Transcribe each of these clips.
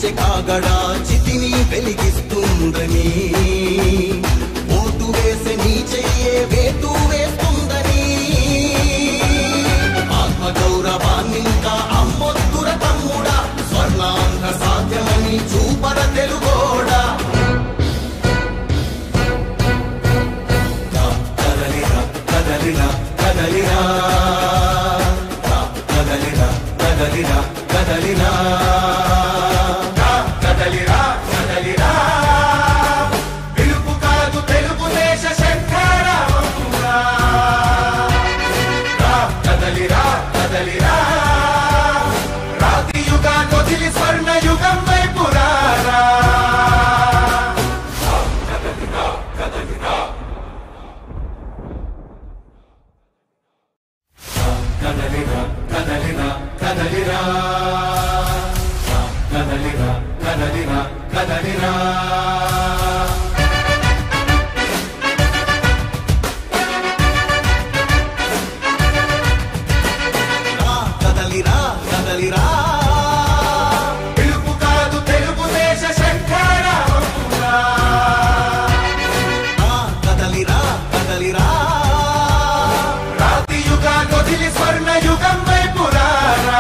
వెలిగించే కాగడా చితిని వెలిగిస్తుందని ఓటు వేసే నీ చెయ్యే వేటు వేస్తుందని ఆత్మగౌరవాన్నింకా అమ్మొద్దుర తమ్ముడా స్వర్ణాంధ్ర సాధ్యమని చూపర తెలుగోడా కదలిరా కదలిరా కదలిరా కదలిరా కదలిరా కదలిరా కదలిరా కదలిరా పిలుపు కాదు తెలుగుదేశ శంకరవంతుడా కదలిరా కదలిరా రాతి యుగాన్ని వదిలి స్వర్ణ యుగం వైపు రారా కదలిరా కదలిరా కదలిరా కదలిరా కదలిరా కదలిరా రా, కదలిరా కదలిరా పిలుపు కాదు తెలుగుదేశ శంకరవంతుడా. రా, కదలిరా కదలిరా రాతి యుగాన్ని వదిలి స్వర్ణ యుగం వైపు రారా.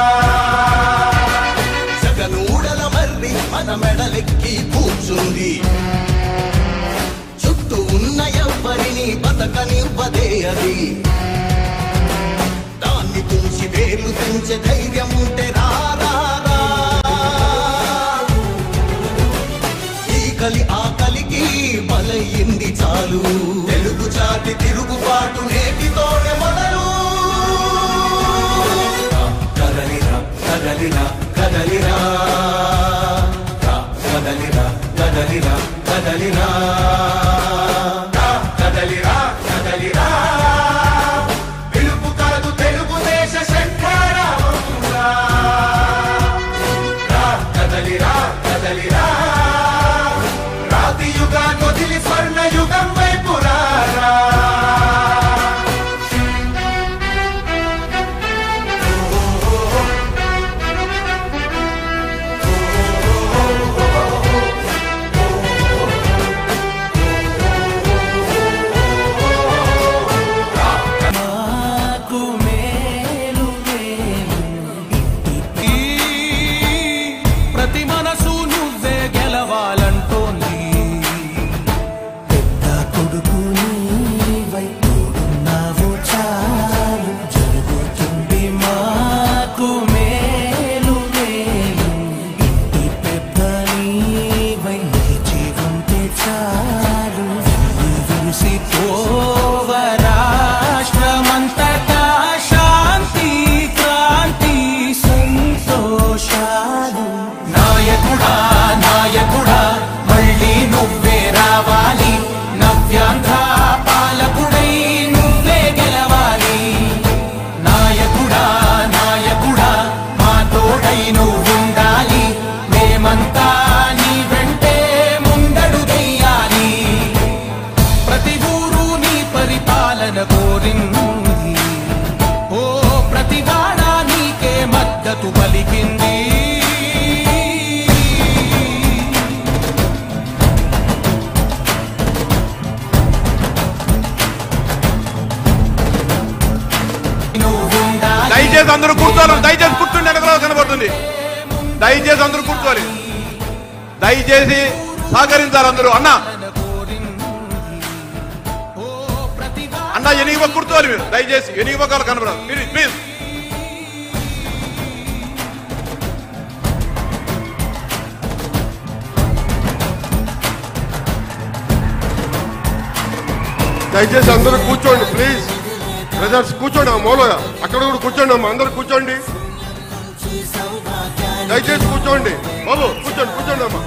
జగనూడల మర్రి మన మెడలెక్కి కూర్చుంది చుట్టూ ఉన్న ఎవ్వరిని బతకనివ్వదే అది దాన్ని తుంచి వేలు తెంచే ధైర్యం ఉంటే రారా ఈ కలి ఆకలికి బలయింది చాలు తెలుగు జాతి తిరుగుబాటు నేటితోనే మొదలు కదలిరా కదలిరా కదలిరా కదలిరా కదలిరా కదలిరా కదలిరా కదలిరా పిలుపు కాదు తెలుగుదేశ శంకరవంతుడా. రా, కదలిరా కదలిరా రాతి యుగాన్ని వదిలి స్వర్ణ యుగం వైపు రారా మాకు మేలు మేలు ఈ ప్రతి మనసు నువ్వే గెలవాలంటోంది పెద్ద కొడుకు నీవై తోడున్నావు చాలు జరుగుతుంది మాకు మేలు మేలు ఇంటి పెద్ద నీవై నిలిచి ఉంటే చాలు విరిసి పోవ రాష్ట్రమంతటా శాంతి క్రాంతి సంతోషాలు నాయకుడా నాయకుడా మళ్ళీ నువ్వే రావాలి నవ్యాంధ్ర పాలకుడై నువ్వే గెలవాలి నాయకుడా నాయకుడా మా తోడై నువ్వుండాలి మేమంతా నీ వెంటే ముందడుగెయ్యాలి ప్రతి ఊరు నీ పరిపాలన కోరింది ఓ ప్రతి వాడ నీకే మద్దతు పలికింది నువ్వుండాలి దయచేసి అందరూ కూర్చోవాలి దయచేసి కూర్చుంటే వెనకరావు కనబడుతుంది దయచేసి అందరూ కూర్చోవాలి దయచేసి సహకరించాలి అందరూ అన్న ఓ ప్రతి వాడ అన్న ఎనిగిపో కూర్చోవాలి మీరు దయచేసి ఎనిగిపోకాలు కనబడదు మీరు ప్లీజ్ దయచేసి అందరూ కూర్చోండి ప్లీజ్ బ్రదర్స్ కూర్చోండి ఆ మూల అక్కడ కూడా కూర్చోండి అమ్మా అందరూ కూర్చోండి దయచేసి కూర్చోండి బాబు కూర్చోండి కూర్చోండి అమ్మా